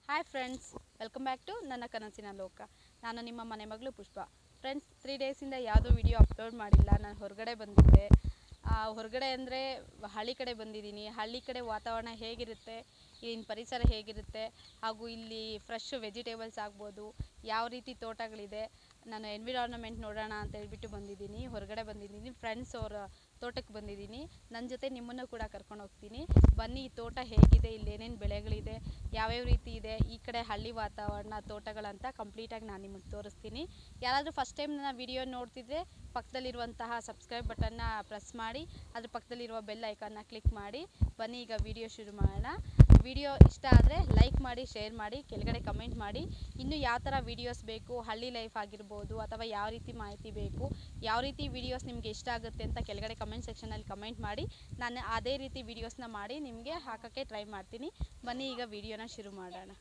hi friends welcome back to ನನ್ನ ಕನಸಿನ ಲೋಕ ನಾನು ನಿಮ್ಮ ಮನೆ ಮಗಳು ಪುಷ್ಪ ಫ್ರೆಂಡ್ಸ್ ತ್ರೀ ಡೇಸಿಂದ ಯಾವುದೋ ವಿಡಿಯೋ ಅಪ್ಲೋಡ್ ಮಾಡಿಲ್ಲ ನಾನು ಹೊರಗಡೆ ಬಂದಿದ್ದೆ ಆ, ಹೊರಗಡೆ ಅಂದರೆ ಹಳ್ಳಿ ಕಡೆ ಬಂದಿದ್ದೀನಿ ಹಳ್ಳಿ ಕಡೆ ವಾತಾವರಣ ಹೇಗಿರುತ್ತೆ ಇಲ್ಲಿನ ಪರಿಸರ ಹೇಗಿರುತ್ತೆ ಹಾಗೂ ಇಲ್ಲಿ ಫ್ರೆಶ್ ವೆಜಿಟೇಬಲ್ಸ್ ಆಗ್ಬೋದು ಯಾವ ರೀತಿ ತೋಟಗಳಿದೆ ನಾನು ಎನ್ವಿರಾನ್ಮೆಂಟ್ ನೋಡೋಣ ಅಂತ ಹೇಳ್ಬಿಟ್ಟು ಬಂದಿದ್ದೀನಿ ಹೊರಗಡೆ ಬಂದಿದ್ದೀನಿ ಫ್ರೆಂಡ್ಸ್ ಅವರ ತೋಟಕ್ಕೆ ಬಂದಿದ್ದೀನಿ ನನ್ನ ಜೊತೆ ನಿಮ್ಮನ್ನು ಕೂಡ ಕರ್ಕೊಂಡು ಹೋಗ್ತೀನಿ ಬನ್ನಿ ಈ ತೋಟ ಹೇಗಿದೆ ಇಲ್ಲಿ ಏನೇನು ಬೆಳೆಗಳಿದೆ ಯಾವ್ಯಾವ ರೀತಿ ಇದೆ ಈ ಕಡೆ ಹಳ್ಳಿ ವಾತಾವರಣ ತೋಟಗಳಂತ ಕಂಪ್ಲೀಟಾಗಿ ನಾನು ನಿಮಗೆ ತೋರಿಸ್ತೀನಿ ಯಾರಾದರೂ ಫಸ್ಟ್ ಟೈಮ್ ನನ್ನ ವಿಡಿಯೋ ನೋಡ್ತಿದ್ರೆ ಪಕ್ಕದಲ್ಲಿರುವಂತಹ ಸಬ್ಸ್ಕ್ರೈಬ್ ಬಟನ್ನ ಪ್ರೆಸ್ ಮಾಡಿ ಅದ್ರ ಪಕ್ಕದಲ್ಲಿರುವ ಬೆಲ್ ಐಕಾನ್ನ ಕ್ಲಿಕ್ ಮಾಡಿ ಬನ್ನಿ ಈಗ ವಿಡಿಯೋ ಶುರು ಮಾಡೋಣ ವಿಡಿಯೋ ಇಷ್ಟ ಆದರೆ ಲೈಕ್ ಮಾಡಿ ಶೇರ್ ಮಾಡಿ ಕೆಳಗಡೆ ಕಮೆಂಟ್ ಮಾಡಿ ಇನ್ನು ಯಾವ ಥರ ವೀಡಿಯೋಸ್ ಬೇಕು ಹಳ್ಳಿ ಲೈಫ್ ಆಗಿರ್ಬೋದು ಅಥವಾ ಯಾವ ರೀತಿ ಮಾಹಿತಿ ಬೇಕು ಯಾವ ರೀತಿ ವೀಡಿಯೋಸ್ ನಿಮಗೆ ಇಷ್ಟ ಆಗುತ್ತೆ ಅಂತ ಕೆಳಗಡೆ ಕಮೆಂಟ್ ಸೆಕ್ಷನಲ್ಲಿ ಕಮೆಂಟ್ ಮಾಡಿ ನಾನು ಅದೇ ರೀತಿ ವೀಡಿಯೋಸ್ನ ಮಾಡಿ ನಿಮಗೆ ಹಾಕೋಕ್ಕೆ ಟ್ರೈ ಮಾಡ್ತೀನಿ ಬನ್ನಿ ಈಗ ವಿಡಿಯೋನ ಶುರು ಮಾಡೋಣ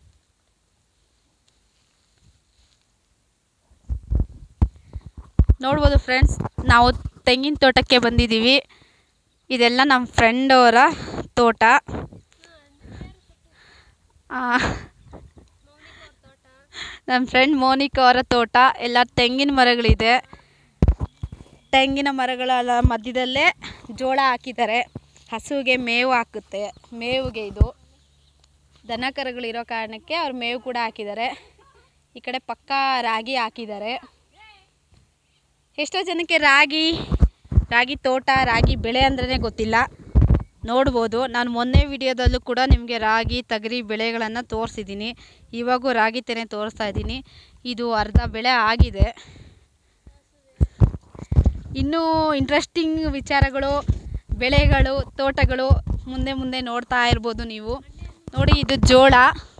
ನೋಡ್ಬೋದು ಫ್ರೆಂಡ್ಸ್ ನಾವು ತೆಂಗಿನ ತೋಟಕ್ಕೆ ಬಂದಿದ್ದೀವಿ ಇದೆಲ್ಲ ನಮ್ಮ ಫ್ರೆಂಡ್ ಅವರ ತೋಟ ಆ, ನಮ್ಮ ಫ್ರೆಂಡ್ ಮೋನಿಕಾ ಅವರ ತೋಟ ಎಲ್ಲ ತೆಂಗಿನ ಮರಗಳಿದೆ ತೆಂಗಿನ ಮರಗಳ ಮಧ್ಯದಲ್ಲೇ ಜೋಳ ಹಾಕಿದ್ದಾರೆ ಹಸುವಿಗೆ ಮೇವು ಹಾಕುತ್ತೆ ಮೇವಿಗೆ ಇದು ದನ ಕರುಗಳಿರೋ ಕಾರಣಕ್ಕೆ ಅವ್ರು ಮೇವು ಕೂಡ ಹಾಕಿದ್ದಾರೆ ಈ ಕಡೆ ಪಕ್ಕ ರಾಗಿ ಹಾಕಿದ್ದಾರೆ ಎಷ್ಟೋ ಜನಕ್ಕೆ ರಾಗಿ ರಾಗಿ ತೋಟ ರಾಗಿ ಬೆಳೆ ಅಂದ್ರೇ ಗೊತ್ತಿಲ್ಲ ನೋಡ್ಬೋದು ನಾನು ಮೊನ್ನೆ ವಿಡಿಯೋದಲ್ಲೂ ಕೂಡ ನಿಮಗೆ ರಾಗಿ ತೊಗರಿ ಬೆಳೆಗಳನ್ನು ತೋರಿಸಿದ್ದೀನಿ ಇವಾಗೂ ರಾಗಿ ತೆನೆ ತೋರಿಸ್ತಾ ಇದ್ದೀನಿ ಇದು ಅರ್ಧ ಬೆಳೆ ಆಗಿದೆ ಇನ್ನೂ ಇಂಟ್ರೆಸ್ಟಿಂಗ್ ವಿಚಾರಗಳು ಬೆಳೆಗಳು ತೋಟಗಳು ಮುಂದೆ ಮುಂದೆ ನೋಡ್ತಾ ಇರ್ಬೋದು ನೀವು ನೋಡಿ ಇದು ಜೋಳ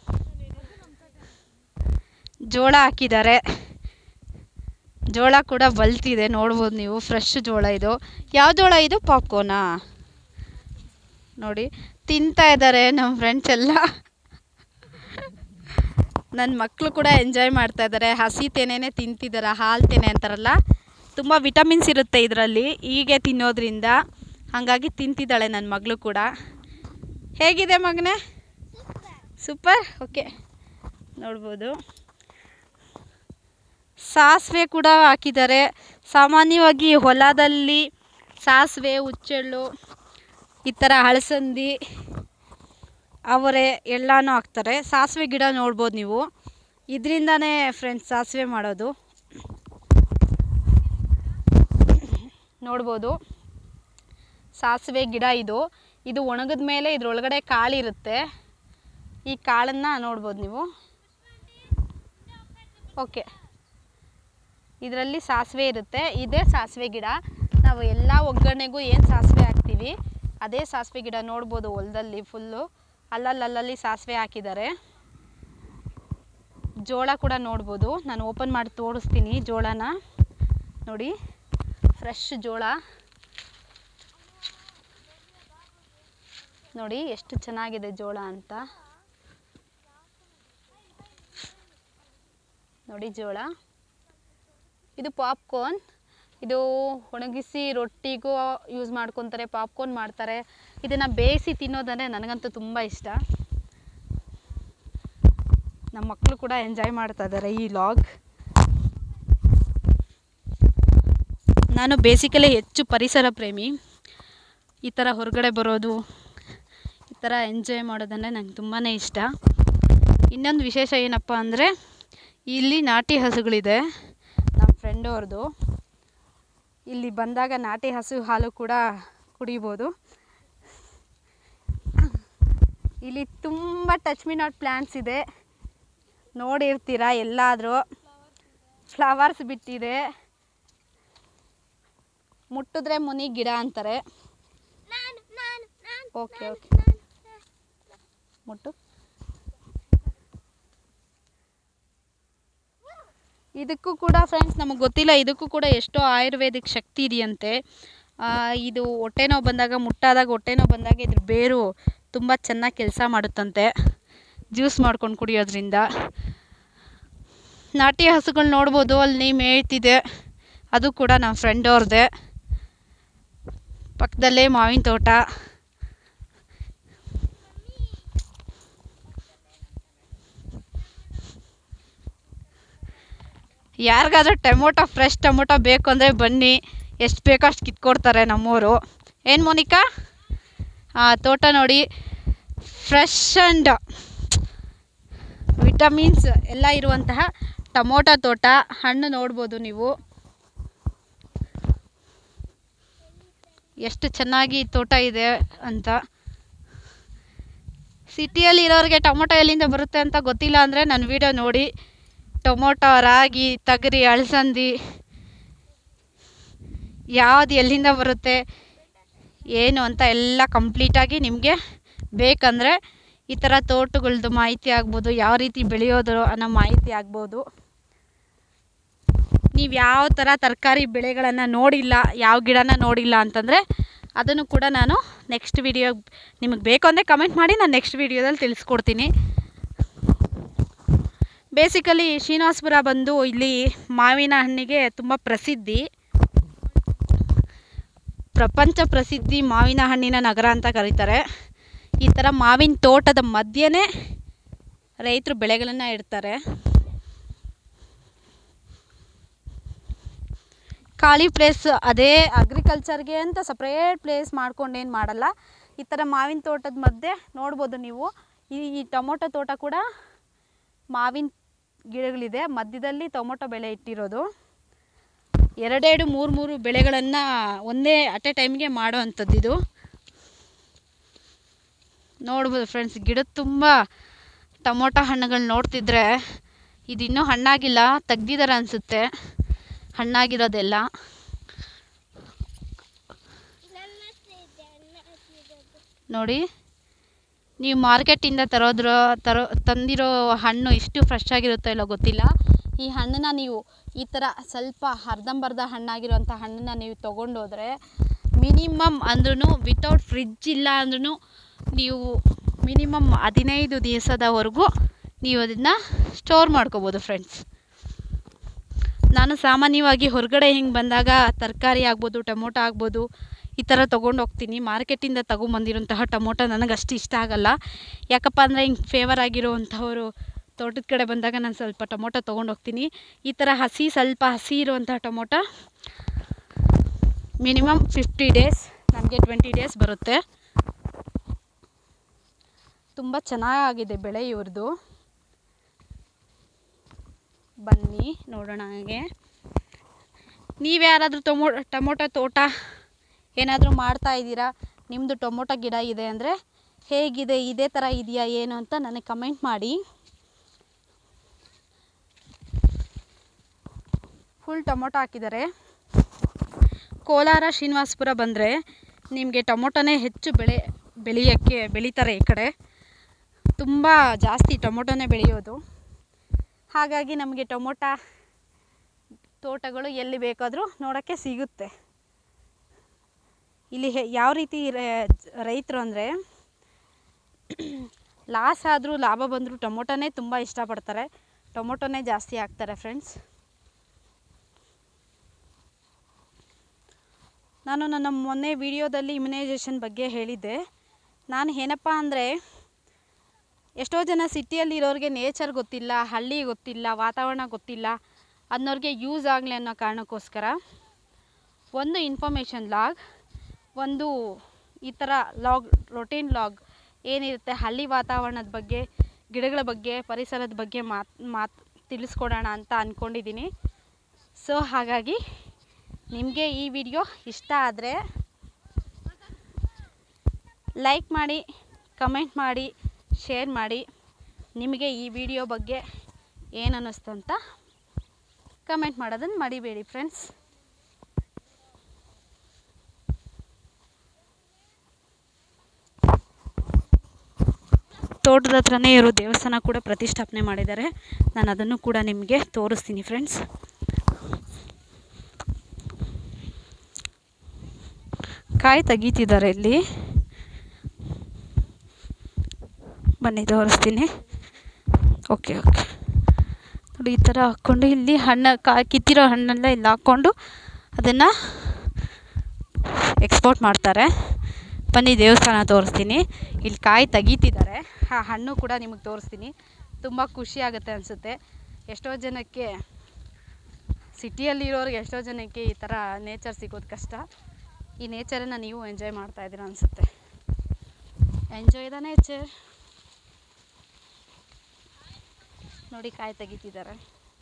ಜೋಳ ಹಾಕಿದ್ದಾರೆ ಜೋಳ ಕೂಡ ಬಲ್ತಿದೆ ನೋಡ್ಬೋದು ನೀವು ಫ್ರೆಶ್ ಜೋಳ ಇದು ಯಾವ ಜೋಳ ಇದು ಪಾಪ್ಕೋನಾ ನೋಡಿ ತಿಂತಾ ಇದ್ದಾರೆ ನಮ್ಮ ಫ್ರೆಂಡ್ಸ್ ಎಲ್ಲ ನನ್ನ ಮಕ್ಕಳು ಕೂಡ ಎಂಜಾಯ್ ಮಾಡ್ತಾ ಇದ್ದಾರೆ ಹಸಿ ತೆನೆನೇ ತಿಂತಿದ್ದಾರೆ ಹಾಲು ತೆನೆ ಅಂತಾರಲ್ಲ ತುಂಬ ವಿಟಮಿನ್ಸ್ ಇರುತ್ತೆ ಇದರಲ್ಲಿ ಹೀಗೆ ತಿನ್ನೋದ್ರಿಂದ ಹಾಗಾಗಿ ತಿಂತಿದ್ದಾಳೆ ನನ್ನ ಮಗಳು ಕೂಡ ಹೇಗಿದೆ ಮಗನೇ ಸೂಪರ್ ಓಕೆ ನೋಡ್ಬೋದು ಸಾಸಿವೆ ಕೂಡ ಹಾಕಿದ್ದಾರೆ ಸಾಮಾನ್ಯವಾಗಿ ಹೊಲದಲ್ಲಿ ಸಾಸಿವೆ ಹುಚ್ಚೆಳ್ಳು ಈ ಥರ ಹಳಸಂದಿ ಅವರೆ ಎಲ್ಲನೂ ಹಾಕ್ತಾರೆ ಸಾಸಿವೆ ಗಿಡ ನೋಡ್ಬೋದು ನೀವು ಇದರಿಂದನೇ ಫ್ರೆಂಡ್ಸ್ ಸಾಸಿವೆ ಮಾಡೋದು ನೋಡ್ಬೋದು ಸಾಸಿವೆ ಗಿಡ ಇದು ಇದು ಒಣಗಿದ ಮೇಲೆ ಇದ್ರೊಳಗಡೆ ಕಾಳಿರುತ್ತೆ ಈ ಕಾಳನ್ನು ನೋಡ್ಬೋದು ನೀವು ಓಕೆ ಇದರಲ್ಲಿ ಸಾಸಿವೆ ಇರುತ್ತೆ ಇದೇ ಸಾಸಿವೆ ಗಿಡ ನಾವು ಎಲ್ಲ ಒಗ್ಗರಣೆಗೂ ಏನು ಸಾಸಿವೆ ಹಾಕ್ತೀವಿ ಅದೇ ಸಾಸಿವೆ ಗಿಡ ನೋಡ್ಬೋದು ಹೊಲದಲ್ಲಿ ಫುಲ್ಲು ಅಲ್ಲಲ್ಲಲ್ಲಿ ಸಾಸಿವೆ ಹಾಕಿದ್ದಾರೆ ಜೋಳ ಕೂಡ ನೋಡ್ಬೋದು ನಾನು ಓಪನ್ ಮಾಡಿ ತೋರಿಸ್ತೀನಿ ಜೋಳನ ನೋಡಿ ಫ್ರೆಶ್ ಜೋಳ ನೋಡಿ ಎಷ್ಟು ಚೆನ್ನಾಗಿದೆ ಜೋಳ ಅಂತ ನೋಡಿ ಜೋಳ ಇದು ಪಾಪ್ಕಾರ್ನ್ ಇದು ಒಣಗಿಸಿ ರೊಟ್ಟಿಗೂ ಯೂಸ್ ಮಾಡ್ಕೊತಾರೆ ಪಾಪ್ಕಾರ್ನ್ ಮಾಡ್ತಾರೆ ಇದನ್ನು ಬೇಯಿಸಿ ತಿನ್ನೋದಂದರೆ ನನಗಂತೂ ತುಂಬ ಇಷ್ಟ ನಮ್ಮ ಮಕ್ಕಳು ಕೂಡ ಎಂಜಾಯ್ ಮಾಡ್ತಾ ಇದ್ದಾರೆ ಈ ಲಾಗ್ ನಾನು ಬೇಸಿಕಲಿ ಹೆಚ್ಚು ಪರಿಸರ ಪ್ರೇಮಿ ಈ ಥರ ಹೊರಗಡೆ ಬರೋದು ಈ ಥರ ಎಂಜಾಯ್ ಮಾಡೋದಂದರೆ ನಂಗೆ ತುಂಬಾ ಇಷ್ಟ ಇನ್ನೊಂದು ವಿಶೇಷ ಏನಪ್ಪ ಅಂದರೆ ಇಲ್ಲಿ ನಾಟಿ ಹಸುಗಳಿದೆ ನಮ್ಮ ಫ್ರೆಂಡ್ ಅವ್ರದ್ದು ಇಲ್ಲಿ ಬಂದಾಗ ನಾಟಿ ಹಸು ಹಾಲು ಕೂಡ ಕುಡಿಬೋದು ಇಲ್ಲಿ ತುಂಬ ಟಚ್ ಮಿ ನಾಟ್ ಪ್ಲ್ಯಾಂಟ್ಸ್ ಇದೆ ನೋಡಿರ್ತೀರ ಎಲ್ಲಾದರೂ ಫ್ಲವರ್ಸ್ ಬಿಟ್ಟಿದೆ ಮುಟ್ಟಿದ್ರೆ ಮುನಿ ಗಿಡ ಅಂತಾರೆ ಓಕೆ ಓಕೆ ಮುಟ್ಟು ಇದಕ್ಕೂ ಕೂಡ ಫ್ರೆಂಡ್ಸ್ ನಮಗೆ ಗೊತ್ತಿಲ್ಲ ಇದಕ್ಕೂ ಕೂಡ ಎಷ್ಟೋ ಆಯುರ್ವೇದಿಕ್ ಶಕ್ತಿ ಇದೆಯಂತೆ ಆ, ಇದು ಹೊಟ್ಟೆ ನೋವು ಬಂದಾಗ ಮುಟ್ಟಾದಾಗ ಹೊಟ್ಟೆ ನೋವು ಬಂದಾಗ ಇದ್ರ ಬೇರು ತುಂಬ ಚೆನ್ನಾಗಿ ಕೆಲಸ ಮಾಡುತ್ತಂತೆ ಜ್ಯೂಸ್ ಮಾಡ್ಕೊಂಡು ಕುಡಿಯೋದ್ರಿಂದ ನಾಟಿ ಹಸುಗಳು ನೋಡ್ಬೋದು ಅಲ್ಲಿ ಮೇಯ್ತಿದೆ ಅದು ಕೂಡ ನಮ್ಮ ಫ್ರೆಂಡ್ ಅವ್ರದ್ದೇ ಪಕ್ಕದಲ್ಲೇ ಮಾವಿನ ತೋಟ ಯಾರಿಗಾದ್ರೂ ಟೊಮೊಟೊ ಫ್ರೆಶ್ ಟೊಮೊಟೊ ಬೇಕು ಅಂದರೆ ಬನ್ನಿ ಎಷ್ಟು ಬೇಕೋ ಅಷ್ಟು ಕಿತ್ಕೊಡ್ತಾರೆ ನಮ್ಮೂರು ಏನು ಮೋನಿಕಾ ಆ ತೋಟ ನೋಡಿ ಫ್ರೆಶ್ ಆ್ಯಂಡ್ ವಿಟಮಿನ್ಸ್ ಎಲ್ಲ ಇರುವಂತಹ ಟೊಮೊಟೊ ತೋಟ ಹಣ್ಣು ನೋಡ್ಬೋದು ನೀವು ಎಷ್ಟು ಚೆನ್ನಾಗಿ ತೋಟ ಇದೆ ಅಂತ ಸಿಟಿಯಲ್ಲಿ ಇರೋರಿಗೆ ಟೊಮೊಟೊ ಎಲ್ಲಿಂದ ಬರುತ್ತೆ ಅಂತ ಗೊತ್ತಿಲ್ಲ ಅಂದರೆ ನನ್ನ ವಿಡಿಯೋ ನೋಡಿ ಟೊಮೊಟೊ ರಾಗಿ ತಗರಿ ಅಳಸಂದಿ ಯಾವುದು ಎಲ್ಲಿಂದ ಬರುತ್ತೆ ಏನು ಅಂತ ಎಲ್ಲ ಕಂಪ್ಲೀಟಾಗಿ ನಿಮಗೆ ಬೇಕಂದರೆ ಈ ಥರ ತೋಟಗಳದ್ದು ಮಾಹಿತಿ ಆಗ್ಬೋದು ಯಾವ ರೀತಿ ಬೆಳೆಯೋದು ಅನ್ನೋ ಮಾಹಿತಿ ಆಗ್ಬೋದು ನೀವು ಯಾವ ಥರ ತರಕಾರಿ ಬೆಳೆಗಳನ್ನು ನೋಡಿಲ್ಲ ಯಾವ ಗಿಡನ ನೋಡಿಲ್ಲ ಅಂತಂದರೆ ಅದನ್ನು ಕೂಡ ನಾನು ನೆಕ್ಸ್ಟ್ ವಿಡಿಯೋ ನಿಮಗೆ ಬೇಕು ಅಂದರೆ ಕಮೆಂಟ್ ಮಾಡಿ ನಾನು ನೆಕ್ಸ್ಟ್ ವಿಡಿಯೋದಲ್ಲಿ ತಿಳಿಸ್ಕೊಡ್ತೀನಿ ಬೇಸಿಕಲಿ ಶ್ರೀನಿವಾಸಪುರ ಬಂದು ಇಲ್ಲಿ ಮಾವಿನ ಹಣ್ಣಿಗೆ ತುಂಬ ಪ್ರಸಿದ್ಧಿ ಪ್ರಪಂಚ ಪ್ರಸಿದ್ಧಿ ಮಾವಿನ ಹಣ್ಣಿನ ನಗರ ಅಂತ ಕರೀತಾರೆ ಈ ಥರ ಮಾವಿನ ತೋಟದ ಮಧ್ಯೆನೇ ರೈತರು ಬೆಳೆಗಳನ್ನು ಇಡ್ತಾರೆ ಖಾಲಿ ಪ್ಲೇಸ್ ಅದೇ ಅಗ್ರಿಕಲ್ಚರ್ಗೆ ಅಂತ ಸಪ್ರೇಟ್ ಪ್ಲೇಸ್ ಮಾಡ್ಕೊಂಡೇನು ಮಾಡಲ್ಲ ಈ ಥರ ಮಾವಿನ ತೋಟದ ಮಧ್ಯೆ ನೋಡ್ಬೋದು ನೀವು ಈ ಈ ಟೊಮೊಟೊ ತೋಟ ಕೂಡ ಮಾವಿನ ಗಿಡಗಳಿದೆ ಮಧ್ಯದಲ್ಲಿ ಟೊಮೊಟೊ ಬೆಳೆ ಇಟ್ಟಿರೋದು ಎರಡೆರಡು ಮೂರು ಮೂರು ಬೆಳೆಗಳನ್ನು ಒಂದೇ ಅಟ್ ಎ ಟೈಮ್ಗೆ ಮಾಡೋ ಅಂಥದ್ದು ಇದು ನೋಡ್ಬೋದು ಫ್ರೆಂಡ್ಸ್ ಗಿಡದ ತುಂಬ ಟೊಮೊಟೊ ಹಣ್ಣುಗಳು ನೋಡ್ತಿದ್ರೆ ಇದಿನ್ನೂ ಹಣ್ಣಾಗಿಲ್ಲ ತೆಗ್ದಿದ್ದಾರೆ ಅನಿಸುತ್ತೆ ಹಣ್ಣಾಗಿರೋದೆಲ್ಲ ನೋಡಿ ನೀವು ಮಾರ್ಕೆಟಿಂದ ತರೋದ್ರ ತರೋ ತಂದಿರೋ ಹಣ್ಣು ಇಷ್ಟು ಫ್ರೆಶ್ ಆಗಿರುತ್ತೋ ಇಲ್ಲೋ ಗೊತ್ತಿಲ್ಲ ಈ ಹಣ್ಣನ್ನ ನೀವು ಈ ಥರ ಸ್ವಲ್ಪ ಅರ್ಧಂಬರ್ಧ ಹಣ್ಣಾಗಿರೋಂಥ ಹಣ್ಣನ್ನ ನೀವು ತೊಗೊಂಡೋದ್ರೆ ಮಿನಿಮಮ್ ಅಂದ್ರೂ ವಿತೌಟ್ ಫ್ರಿಜ್ ಇಲ್ಲ ಅಂದ್ರೂ ನೀವು ಮಿನಿಮಮ್ ಹದಿನೈದು ದಿವಸದವರೆಗೂ ನೀವು ಅದನ್ನು ಸ್ಟೋರ್ ಮಾಡ್ಕೋಬೋದು ಫ್ರೆಂಡ್ಸ್ ನಾನು ಸಾಮಾನ್ಯವಾಗಿ ಹೊರಗಡೆ ಹಿಂಗೆ ಬಂದಾಗ ತರಕಾರಿ ಆಗ್ಬೋದು ಟೊಮೊಟೊ ಆಗ್ಬೋದು ಈ ಥರ ತೊಗೊಂಡು ಹೋಗ್ತೀನಿ ಮಾರ್ಕೆಟಿಂದ ತೊಗೊಂಬಂದಿರೋಂತಹ ಟೊಮೊಟೊ ನನಗೆ ಅಷ್ಟು ಇಷ್ಟ ಆಗಲ್ಲ ಯಾಕಪ್ಪ ಅಂದರೆ ಹಿಂಗೆ ಫೇವರ್ ಆಗಿರೋವಂಥವ್ರು ತೋಟದ ಕಡೆ ಬಂದಾಗ ನಾನು ಸ್ವಲ್ಪ ಟೊಮೊಟೊ ತೊಗೊಂಡು ಹೋಗ್ತೀನಿ ಈ ಥರ ಹಸಿ ಸ್ವಲ್ಪ ಹಸಿ ಇರುವಂಥ ಟೊಮೊಟೊ ಮಿನಿಮಮ್ ಫಿಫ್ಟಿ ಡೇಸ್ ನಮಗೆ ಟ್ವೆಂಟಿ ಡೇಸ್ ಬರುತ್ತೆ ತುಂಬ ಚೆನ್ನಾಗಿದೆ ಬೆಳೆ ಇವ್ರದ್ದು ಬನ್ನಿ ನೋಡೋಣ ಹಾಗೆ ನೀವು ಯಾರಾದರೂ ಟೊಮೊ ಟೊಮೊಟೊ ತೋಟ ಏನಾದರೂ ಮಾಡ್ತಾ ಇದ್ದೀರಾ ನಿಮ್ಮದು ಟೊಮೊಟೊ ಗಿಡ ಇದೆ ಅಂದರೆ ಹೇಗಿದೆ ಇದೇ ಥರ ಇದೆಯಾ ಏನು ಅಂತ ನನಗೆ ಕಮೆಂಟ್ ಮಾಡಿ ಫುಲ್ ಟೊಮೊಟೊ ಹಾಕಿದ್ದಾರೆ ಕೋಲಾರ ಶ್ರೀನಿವಾಸಪುರ ಬಂದರೆ ನಿಮಗೆ ಟೊಮೊಟೊನೇ ಹೆಚ್ಚು ಬೆಳೆ ಬೆಳೆಯೋಕ್ಕೆ ಬೆಳೀತಾರೆ ಈ ಕಡೆ ತುಂಬ ಜಾಸ್ತಿ ಟೊಮೊಟೊನೇ ಬೆಳೆಯೋದು ಹಾಗಾಗಿ ನಮಗೆ ಟೊಮೊಟೊ ತೋಟಗಳು ಎಲ್ಲಿ ಬೇಕಾದರೂ ನೋಡೋಕ್ಕೆ ಸಿಗುತ್ತೆ ಇಲ್ಲಿ ಹೆ ಯಾವ ರೀತಿ ರೈತರು ಅಂದರೆ ಲಾಸ್ ಆದರೂ ಲಾಭ ಬಂದರೂ ಟೊಮೊಟೊನೇ ತುಂಬ ಇಷ್ಟಪಡ್ತಾರೆ ಟೊಮೊಟೊನೇ ಜಾಸ್ತಿ ಹಾಕ್ತಾರೆ ಫ್ರೆಂಡ್ಸ್ ನಾನು ನನ್ನ ಮೊನ್ನೆ ವಿಡಿಯೋದಲ್ಲಿ ಇಮ್ಯುನೈಸೇಷನ್ ಬಗ್ಗೆ ಹೇಳಿದ್ದೆ ನಾನು ಏನಪ್ಪ ಅಂದರೆ ಎಷ್ಟೋ ಜನ ಸಿಟಿಯಲ್ಲಿ ಇರೋರಿಗೆ ನೇಚರ್ ಗೊತ್ತಿಲ್ಲ ಹಳ್ಳಿ ಗೊತ್ತಿಲ್ಲ ವಾತಾವರಣ ಗೊತ್ತಿಲ್ಲ ಅನ್ನೋರಿಗೆ ಯೂಸ್ ಆಗಲಿ ಅನ್ನೋ ಕಾರಣಕ್ಕೋಸ್ಕರ ಒಂದು ಇನ್ಫಾರ್ಮೇಷನ್ ಲಾಗ್ ಒಂದು ಈ ಥರ ಲಾಗ್ ರೊಟೀನ್ ಲಾಗ್ ಏನಿರುತ್ತೆ ಹಳ್ಳಿ ವಾತಾವರಣದ ಬಗ್ಗೆ ಗಿಡಗಳ ಬಗ್ಗೆ ಪರಿಸರದ ಬಗ್ಗೆ ಮಾತು ಮಾತು ತಿಳಿಸ್ಕೊಡೋಣ ಅಂತ ಅಂದ್ಕೊಂಡಿದ್ದೀನಿ ಸೊ ಹಾಗಾಗಿ ನಿಮಗೆ ಈ ವಿಡಿಯೋ ಇಷ್ಟ ಆದರೆ ಲೈಕ್ ಮಾಡಿ ಕಮೆಂಟ್ ಮಾಡಿ ಶೇರ್ ಮಾಡಿ ನಿಮಗೆ ಈ ವಿಡಿಯೋ ಬಗ್ಗೆ ಏನು ಅನ್ನಿಸ್ತು ಅಂತ ಕಮೆಂಟ್ ಮಾಡೋದನ್ನು ಮರಿಬೇಡಿ ಫ್ರೆಂಡ್ಸ್ ತೋಟದ ಹತ್ರನೇ ಇರೋ ದೇವಸ್ಥಾನ ಕೂಡ ಪ್ರತಿಷ್ಠಾಪನೆ ಮಾಡಿದ್ದಾರೆ ನಾನು ಅದನ್ನು ಕೂಡ ನಿಮಗೆ ತೋರಿಸ್ತೀನಿ ಫ್ರೆಂಡ್ಸ್ ಕಾಯಿ ತೆಗೀತಿದ್ದಾರೆ ಇಲ್ಲಿ ಬನ್ನಿ ತೋರಿಸ್ತೀನಿ ಓಕೆ ಓಕೆ ನೋಡಿ ಈ ಥರ ಹಾಕ್ಕೊಂಡು ಇಲ್ಲಿ ಹಣ್ಣು ಕಾಯಿ ಕಿತ್ತಿರೋ ಹಣ್ಣೆಲ್ಲ ಇಲ್ಲಿ ಹಾಕ್ಕೊಂಡು ಅದನ್ನು ಎಕ್ಸ್ಪೋರ್ಟ್ ಮಾಡ್ತಾರೆ ಬನ್ನಿ ದೇವಸ್ಥಾನ ತೋರಿಸ್ತೀನಿ ಇಲ್ಲಿ ಕಾಯಿ ತೆಗೀತಿದ್ದಾರೆ ಆ ಹಣ್ಣು ಕೂಡ ನಿಮಗೆ ತೋರಿಸ್ತೀನಿ ತುಂಬ ಖುಷಿ ಆಗುತ್ತೆ ಅನಿಸುತ್ತೆ ಎಷ್ಟೋ ಜನಕ್ಕೆ ಸಿಟಿಯಲ್ಲಿ ಇರೋರಿಗೆ ಎಷ್ಟೋ ಜನಕ್ಕೆ ಈ ಥರ ನೇಚರ್ ಸಿಗೋದು ಕಷ್ಟ ಈ ನೇಚರನ್ನು ನೀವು ಎಂಜಾಯ್ ಮಾಡ್ತಾ ಇದ್ದೀರಾ ಅನಿಸುತ್ತೆ ಎಂಜಾಯ್ ದ ನೇಚರ್ ನೋಡಿ ಕಾಯಿ ತೆಗಿತಿದ್ದಾರೆ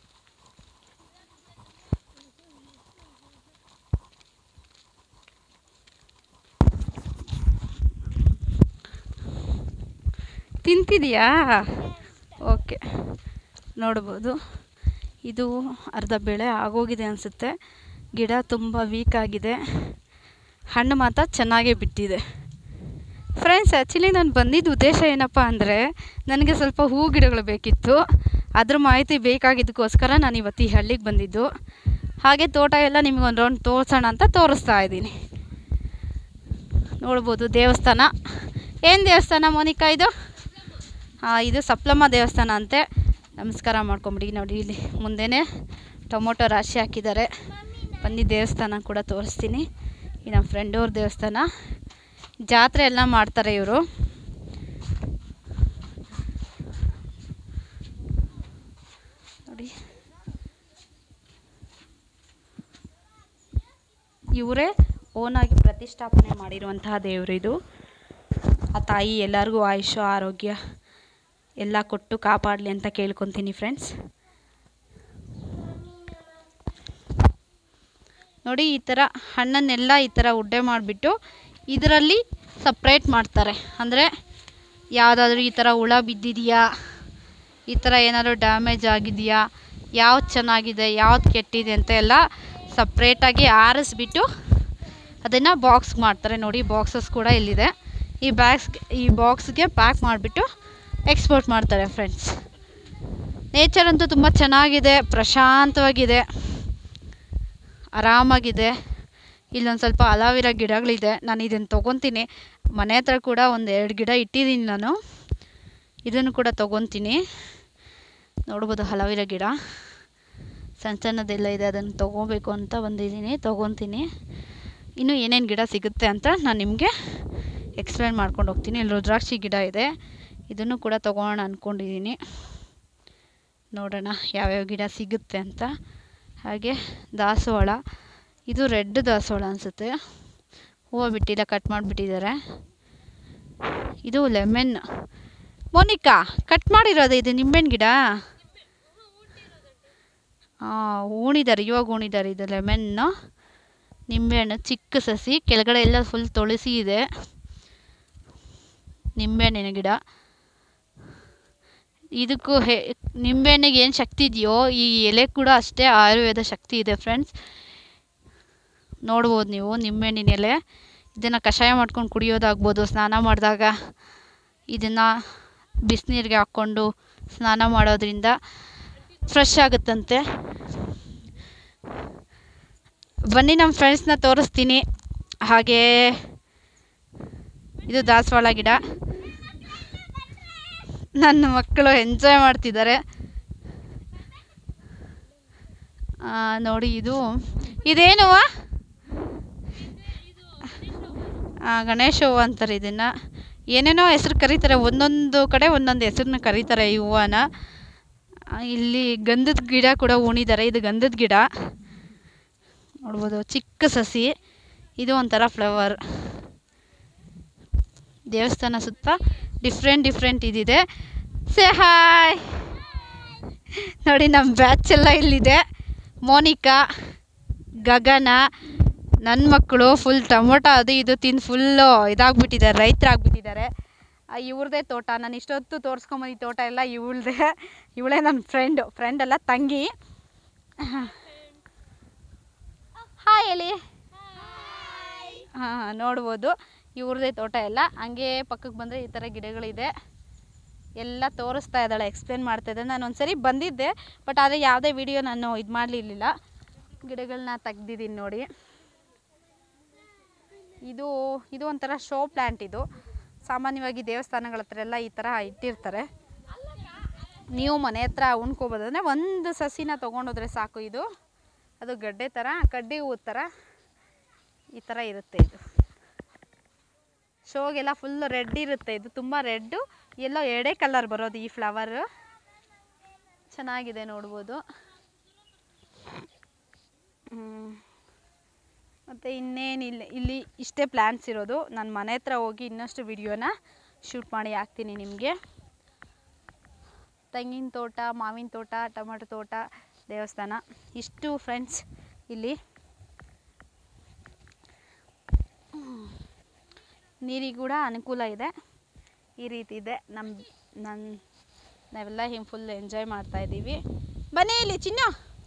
ತಿಂತಿದೀಯಾ ಓಕೆ ನೋಡ್ಬೋದು ಇದು ಅರ್ಧ ಬೆಳೆ ಆಗೋಗಿದೆ ಅನಿಸುತ್ತೆ ಗಿಡ ತುಂಬ ವೀಕ್ ಆಗಿದೆ ಹಣ್ಣು ಮಾತ್ರ ಚೆನ್ನಾಗೇ ಬಿಟ್ಟಿದೆ ಫ್ರೆಂಡ್ಸ್ ಆ್ಯಕ್ಚುಲಿ ನಾನು ಬಂದಿದ್ದ ಉದ್ದೇಶ ಏನಪ್ಪ ಅಂದರೆ ನನಗೆ ಸ್ವಲ್ಪ ಹೂ ಗಿಡಗಳು ಬೇಕಿತ್ತು ಅದ್ರ ಮಾಹಿತಿ ಬೇಕಾಗಿದ್ದಕ್ಕೋಸ್ಕರ ನಾನು ಇವತ್ತು ಈ ಹಳ್ಳಿಗೆ ಬಂದಿದ್ದು ಹಾಗೆ ತೋಟ ಎಲ್ಲ ನಿಮ್ಗೆ ಒಂದು ರೌಂಡ್ ತೋರಿಸೋಣ ಅಂತ ತೋರಿಸ್ತಾ ಇದ್ದೀನಿ ನೋಡ್ಬೋದು ದೇವಸ್ಥಾನ ಏನು ದೇವಸ್ಥಾನ ಮೋನಿಕಾ ಇದು ಹಾಂ ಇದು ಸಪ್ಲಮ್ಮ ದೇವಸ್ಥಾನ ಅಂತೆ ನಮಸ್ಕಾರ ಮಾಡ್ಕೊಂಬಿಡಿ ನೋಡಿ ಇಲ್ಲಿ ಮುಂದೆನೇ ಟೊಮೊಟೊ ರಾಶಿ ಹಾಕಿದ್ದಾರೆ ಬನ್ನಿ ದೇವಸ್ಥಾನ ಕೂಡ ತೋರಿಸ್ತೀನಿ ಈ ನಮ್ಮ ಫ್ರೆಂಡವ್ರ ದೇವಸ್ಥಾನ ಜಾತ್ರೆ ಎಲ್ಲ ಮಾಡ್ತಾರೆ ಇವರು ನೋಡಿ ಇವರೇ ಓನಾಗಿ ಪ್ರತಿಷ್ಠಾಪನೆ ಮಾಡಿರುವಂತಹ ದೇವರು ಇದು ಆ ತಾಯಿ ಎಲ್ಲರಿಗೂ ಆಯುಷ್ಯ ಆರೋಗ್ಯ ಎಲ್ಲ ಕೊಟ್ಟು ಕಾಪಾಡಲಿ ಅಂತ ಕೇಳ್ಕೊತೀನಿ ಫ್ರೆಂಡ್ಸ್ ನೋಡಿ ಈ ಥರ ಹಣ್ಣನ್ನೆಲ್ಲ ಈ ಥರ ಉಡ್ಡೆ ಮಾಡಿಬಿಟ್ಟು ಇದರಲ್ಲಿ ಸಪ್ರೇಟ್ ಮಾಡ್ತಾರೆ ಅಂದರೆ ಯಾವುದಾದ್ರೂ ಈ ಥರ ಹುಳ ಬಿದ್ದಿದೆಯಾ ಈ ಥರ ಏನಾದರೂ ಡ್ಯಾಮೇಜ್ ಆಗಿದೆಯಾ ಯಾವ್ದು ಚೆನ್ನಾಗಿದೆ ಯಾವ್ದು ಕೆಟ್ಟಿದೆ ಅಂತ ಎಲ್ಲ ಸಪ್ರೇಟಾಗಿ ಆರಿಸ್ಬಿಟ್ಟು ಅದನ್ನು ಬಾಕ್ಸ್ ಮಾಡ್ತಾರೆ ನೋಡಿ ಬಾಕ್ಸಸ್ ಕೂಡ ಇಲ್ಲಿದೆ ಈ ಬ್ಯಾಗ್ಸ್ ಈ ಬಾಕ್ಸ್ಗೆ ಪ್ಯಾಕ್ ಮಾಡಿಬಿಟ್ಟು ಎಕ್ಸ್ಪೋರ್ಟ್ ಮಾಡ್ತಾರೆ ಫ್ರೆಂಡ್ಸ್ ನೇಚರ್ ಅಂತೂ ತುಂಬ ಚೆನ್ನಾಗಿದೆ ಪ್ರಶಾಂತವಾಗಿದೆ ಆರಾಮಾಗಿದೆ ಇಲ್ಲೊಂದು ಸ್ವಲ್ಪ ಅಲಾವಿರ ಗಿಡಗಳಿದೆ ನಾನು ಇದನ್ನು ತೊಗೊತೀನಿ ಮನೆ ಹತ್ರ ಕೂಡ ಒಂದು ಎರಡು ಗಿಡ ಇಟ್ಟಿದ್ದೀನಿ ನಾನು ಇದನ್ನು ಕೂಡ ತೊಗೊತೀನಿ ನೋಡ್ಬೋದು ಹಲವಿರ ಗಿಡ ಸಣ್ಣ ಸಣ್ಣದೆಲ್ಲ ಇದೆ ಅದನ್ನು ತೊಗೋಬೇಕು ಅಂತ ಬಂದಿದ್ದೀನಿ ತೊಗೊತೀನಿ ಇನ್ನು ಏನೇನು ಗಿಡ ಸಿಗುತ್ತೆ ಅಂತ ನಾನು ನಿಮಗೆ ಎಕ್ಸ್ಪ್ಲೇನ್ ಮಾಡ್ಕೊಂಡು ಹೋಗ್ತೀನಿ ಇಲ್ಲಿ ರುದ್ರಾಕ್ಷಿ ಗಿಡ ಇದೆ ಇದನ್ನು ಕೂಡ ತೊಗೊಳೋಣ ಅಂದ್ಕೊಂಡಿದ್ದೀನಿ ನೋಡೋಣ ಯಾವ್ಯಾವ ಗಿಡ ಸಿಗುತ್ತೆ ಅಂತ ಹಾಗೆ ದಾಸವಾಳ ಇದು ರೆಡ್ ದಾಸವಾಳ ಅನಿಸುತ್ತೆ ಹೂವು ಬಿಟ್ಟಿಲ್ಲ ಕಟ್ ಮಾಡಿಬಿಟ್ಟಿದ್ದಾರೆ ಇದು ಲೆಮನ್ ಮೋನಿಕಾ ಕಟ್ ಮಾಡಿರೋದು ಇದು ನಿಂಬೆಹಣ್ಣು ಗಿಡ ಹಾಂ ಉಣಿದ್ದಾರೆ ಇವಾಗ ಉಣಿದ್ದಾರೆ ಇದು ಲೆಮನ್ನು ನಿಂಬೆಹಣ್ಣು ಚಿಕ್ಕ ಸಸಿ ಕೆಳಗಡೆ ಎಲ್ಲ ಫುಲ್ ತುಳಸಿ ಇದೆ ನಿಂಬೆಹಣ್ಣಿನ ಗಿಡ ಇದಕ್ಕೂ ಹೆ ನಿಂಬೆಹಣ್ಣಿಗೆ ಏನು ಶಕ್ತಿ ಇದೆಯೋ ಈ ಎಲೆ ಕೂಡ ಅಷ್ಟೇ ಆಯುರ್ವೇದ ಶಕ್ತಿ ಇದೆ ಫ್ರೆಂಡ್ಸ್ ನೋಡ್ಬೋದು ನೀವು ನಿಂಬೆಹಣ್ಣಿನ ಎಲೆ ಇದನ್ನು ಕಷಾಯ ಮಾಡ್ಕೊಂಡು ಕುಡಿಯೋದಾಗ್ಬೋದು ಸ್ನಾನ ಮಾಡಿದಾಗ ಇದನ್ನು ಬಿಸಿನೀರಿಗೆ ಹಾಕ್ಕೊಂಡು ಸ್ನಾನ ಮಾಡೋದ್ರಿಂದ ಫ್ರೆಶ್ ಆಗುತ್ತಂತೆ ಬನ್ನಿ ನಮ್ಮ ಫ್ರೆಂಡ್ಸ್ನ ತೋರಿಸ್ತೀನಿ ಹಾಗೇ ಇದು ದಾಸವಾಳ ಗಿಡ ನನ್ನ ಮಕ್ಕಳು ಎಂಜಾಯ್ ಮಾಡ್ತಿದ್ದಾರೆ ಆ, ನೋಡಿ ಇದು ಇದೇನುವ ಆ, ಗಣೇಶ ಹೂವು ಅಂತಾರೆ ಇದನ್ನು ಏನೇನೋ ಹೆಸ್ರು ಕರೀತಾರೆ ಒಂದೊಂದು ಕಡೆ ಒಂದೊಂದು ಹೆಸ್ರನ್ನ ಕರೀತಾರೆ ಈ ಹೂವನ ಆ, ಇಲ್ಲಿ ಗಂಧದ ಗಿಡ ಕೂಡ ಉಣಿದ್ದಾರೆ ಇದು ಗಂಧದ ಗಿಡ ನೋಡ್ಬೋದು ಚಿಕ್ಕ ಸಸಿ ಇದು ಒಂಥರ ಫ್ಲವರ್ ದೇವಸ್ಥಾನ ಸುತ್ತ ಡಿಫ್ರೆಂಟ್ ಡಿಫ್ರೆಂಟ್ ಇದಿದೆ ಸೇ ಹಾಯ್ ನೋಡಿ ನಮ್ಮ ಬ್ಯಾಚ್ ಎಲ್ಲ ಇಲ್ಲಿದೆ ಮೋನಿಕಾ ಗಗನ ನನ್ನ ಮಕ್ಕಳು ಫುಲ್ ಟೊಮೊಟೊ ಅದು ಇದು ತಿಂದು ಫುಲ್ಲು ಇದಾಗ್ಬಿಟ್ಟಿದ್ದಾರೆ ರೈತರಾಗ್ಬಿಟ್ಟಿದ್ದಾರೆ ಇವ್ರದೇ ತೋಟ ನಾನು ಇಷ್ಟೊತ್ತು ತೋರಿಸ್ಕೊಂಬಂದು ಈ ತೋಟ ಎಲ್ಲ ಇವಳದೇ ಇವಳೇ ನನ್ನ ಫ್ರೆಂಡು ಫ್ರೆಂಡ್ ಅಲ್ಲ ತಂಗಿ ಹಾಯ್ ಹೇಳಿ ಹಾಂ ನೋಡ್ಬೋದು ಇವ್ರದೇ ತೋಟ ಎಲ್ಲ ಹಂಗೆ ಪಕ್ಕಕ್ಕೆ ಬಂದರೆ ಈ ಥರ ಗಿಡಗಳಿದೆ ಎಲ್ಲ ತೋರಿಸ್ತಾ ಇದ್ದಾಳೆ ಎಕ್ಸ್ಪ್ಲೇನ್ ಮಾಡ್ತಾ ಇದ್ದಾಳೆ ನಾನು ಒಂದ್ಸರಿ ಬಂದಿದ್ದೆ ಬಟ್ ಆದರೆ ಯಾವುದೇ ವಿಡಿಯೋ ನಾನು ಇದು ಮಾಡಲಿಲ್ಲ ಗಿಡಗಳನ್ನ ತೆಗ್ದಿದ್ದೀನಿ ನೋಡಿ ಇದು ಇದು ಒಂಥರ ಶೋ ಪ್ಲ್ಯಾಂಟ್ ಇದು ಸಾಮಾನ್ಯವಾಗಿ ದೇವಸ್ಥಾನಗಳ ಹತ್ರ ಎಲ್ಲ ಈ ಥರ ಇಟ್ಟಿರ್ತಾರೆ ನೀವು ಮನೆ ಹತ್ರ ಉಣ್ಕೋಬೋದು ಅಂದರೆ ಒಂದು ಸಸಿನ ತೊಗೊಂಡೋದ್ರೆ ಸಾಕು ಇದು ಅದು ಗಡ್ಡೆ ಥರ ಕಡ್ಡಿ ಹೂವು ಥರ ಈ ಥರ ಇರುತ್ತೆ ಇದು ಶೋಗೆಲ್ಲ ಫುಲ್ ರೆಡ್ ಇರುತ್ತೆ ಇದು ತುಂಬ ರೆಡ್ಡು ಎಲ್ಲೋ ಎಡೆ ಕಲರ್ ಬರೋದು ಈ ಫ್ಲವರ್ ಚೆನ್ನಾಗಿದೆ ನೋಡ್ಬೋದು ಮತ್ತು ಇನ್ನೇನಿಲ್ಲ ಇಲ್ಲಿ ಇಷ್ಟೇ ಪ್ಲ್ಯಾನ್ಸ್ ಇರೋದು ನಾನು ಮನೆ ಹತ್ರ ಹೋಗಿ ಇನ್ನಷ್ಟು ವಿಡಿಯೋನ ಶೂಟ್ ಮಾಡಿ ಹಾಕ್ತೀನಿ ನಿಮಗೆ ತೆಂಗಿನ ತೋಟ ಮಾವಿನ ತೋಟ ಟೊಮೆಟೊ ತೋಟ ದೇವಸ್ಥಾನ ಇಷ್ಟು ಫ್ರೆಂಡ್ಸ್ ಇಲ್ಲಿ ನೀರಿಗೆ ಕೂಡ ಅನುಕೂಲ ಇದೆ ಈ ರೀತಿ ಇದೆ ನಮ್ಮ ನನ್ನ ನಾವೆಲ್ಲ ಹಿಂಗೆ ಫುಲ್ ಎಂಜಾಯ್ ಮಾಡ್ತಾ ಇದ್ದೀವಿ ಬನ್ನಿ ಇಲ್ಲಿ ಚಿನ್ನ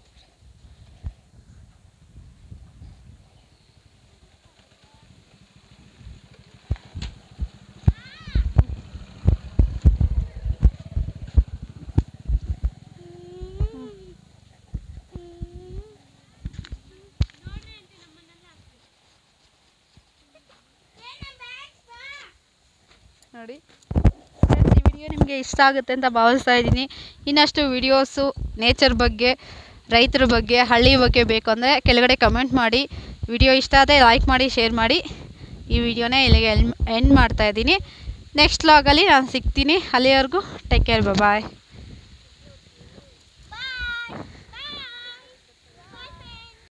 ನೋಡಿ ಫ್ರೆಂಡ್ಸ್ ಈ ವಿಡಿಯೋ ನಿಮಗೆ ಇಷ್ಟ ಆಗುತ್ತೆ ಅಂತ ಭಾವಿಸ್ತಾ ಇದ್ದೀನಿ ಇನ್ನಷ್ಟು ವಿಡಿಯೋಸು ನೇಚರ್ ಬಗ್ಗೆ ರೈತರ ಬಗ್ಗೆ ಹಳ್ಳಿ ಬಗ್ಗೆ ಬೇಕು ಅಂದರೆ ಕೆಳಗಡೆ ಕಮೆಂಟ್ ಮಾಡಿ ವಿಡಿಯೋ ಇಷ್ಟ ಆದರೆ ಲೈಕ್ ಮಾಡಿ ಶೇರ್ ಮಾಡಿ ಈ ವಿಡಿಯೋನ ಇಲ್ಲಿಗೆ ಎಂಡ್ ಮಾಡ್ತಾ ಇದ್ದೀನಿ ನೆಕ್ಸ್ಟ್ ಲಾಗಲ್ಲಿ ನಾನು ಸಿಗ್ತೀನಿ ಅಲ್ಲಿವರೆಗೂ ಟೇಕ್ ಕೇರ್ ಬಾಯ್